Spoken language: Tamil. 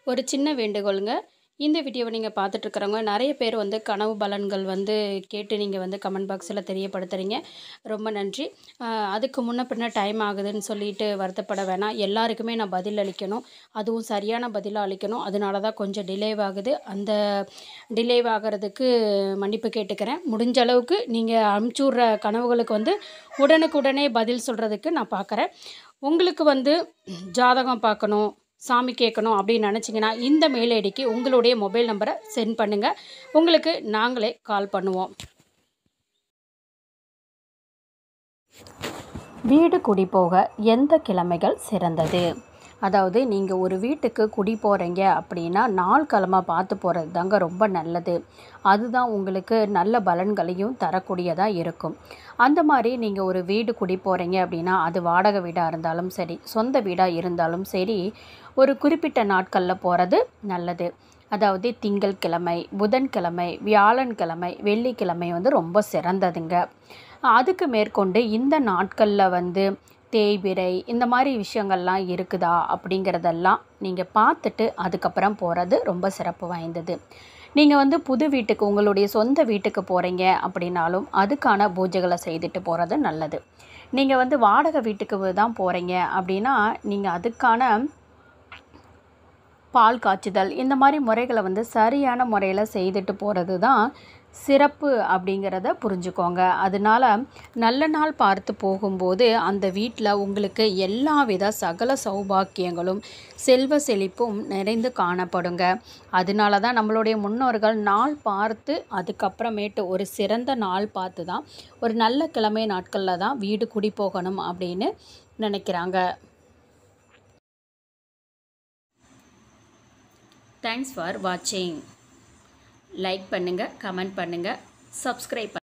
ஒரு சின்ன வேண்டுகோளுங்க இந்த வீடியோவை நீங்கள் பார்த்துட்ருக்கிறவங்க நிறைய பேர் வந்து கனவு பலன்கள் வந்து கேட்டு நீங்கள் வந்து கமெண்ட் பாக்ஸில் தெரியப்படுத்துகிறீங்க ரொம்ப நன்றி ஆஹ் அதுக்கு முன்ன பின்ன டைம் ஆகுதுன்னு சொல்லிட்டு வருத்தப்பட வேணாம் எல்லாருக்குமே நான் பதில் அளிக்கணும் அதுவும் சரியான பதிலாக அளிக்கணும் அதனால தான் கொஞ்சம் டிலே ஆகுது அந்த டிலே ஆகிறதுக்கு மன்னிப்பு கேட்டுக்கிறேன் முடிஞ்ச அளவுக்கு நீங்கள் அனுப்பிச்சுட்ற கனவுகளுக்கு வந்து உடனுக்குடனே பதில் சொல்கிறதுக்கு நான் பார்க்குறேன் உங்களுக்கு வந்து ஜாதகம் பார்க்கணும் சாமி கேட்கணும் அப்படின்னு நினச்சிங்கன்னா இந்த மெயில் ஐடிக்கு உங்களுடைய மொபைல் நம்பரை சென்ட் பண்ணுங்கள் உங்களுக்கு நாங்களே கால் பண்ணுவோம் வீடு குடி போக எந்த கிழமைகள் சிறந்தது அதாவது நீங்கள் ஒரு வீட்டுக்கு குடி போகிறீங்க அப்படின்னா நாள் கிழமை பார்த்து போகிறது தாங்க ரொம்ப நல்லது அதுதான் உங்களுக்கு நல்ல பலன்களையும் தரக்கூடியதாக இருக்கும் அந்த மாதிரி நீங்கள் ஒரு வீடு குடி போகிறீங்க அப்படின்னா அது வாடகை வீடாக இருந்தாலும் சரி சொந்த வீடாக இருந்தாலும் சரி ஒரு குறிப்பிட்ட நாட்களில் போகிறது நல்லது அதாவது திங்கட்கிழமை புதன்கிழமை வியாழன்கிழமை வெள்ளிக்கிழமை வந்து ரொம்ப சிறந்ததுங்க அதுக்கு மேற்கொண்டு இந்த நாட்களில் வந்து தேய்பிறை இந்த மாதிரி விஷயங்கள்லாம் இருக்குதா அப்படிங்கிறதெல்லாம் நீங்கள் பார்த்துட்டு அதுக்கப்புறம் போகிறது ரொம்ப சிறப்பு வாய்ந்தது நீங்கள் வந்து புது வீட்டுக்கு உங்களுடைய சொந்த வீட்டுக்கு போகிறீங்க அப்படின்னாலும் அதுக்கான பூஜைகளை செய்துட்டு போகிறது நல்லது நீங்கள் வந்து வாடகை வீட்டுக்கு தான் போகிறீங்க அப்படின்னா நீங்கள் அதுக்கான பால் காய்ச்சுதல் இந்த மாதிரி முறைகளை வந்து சரியான முறையில் செய்துட்டு போகிறது தான் சிறப்பு அப்படிங்கிறத புரிஞ்சுக்கோங்க அதனால் நல்ல நாள் பார்த்து போகும்போது அந்த வீட்டில் உங்களுக்கு எல்லா வித சகல சௌபாக்கியங்களும் செல்வ செழிப்பும் நிறைந்து காணப்படுங்க அதனால தான் நம்மளுடைய முன்னோர்கள் நாள் பார்த்து அதுக்கப்புறமேட்டு ஒரு சிறந்த நாள் பார்த்து தான் ஒரு நல்ல கிழமை நாட்களில் தான் வீடு குடி போகணும் அப்படின்னு நினைக்கிறாங்க தேங்க்ஸ் ஃபார் வாட்சிங் லைக் பண்ணுங்கள் கமெண்ட் பண்ணுங்கள் சப்ஸ்கிரைப்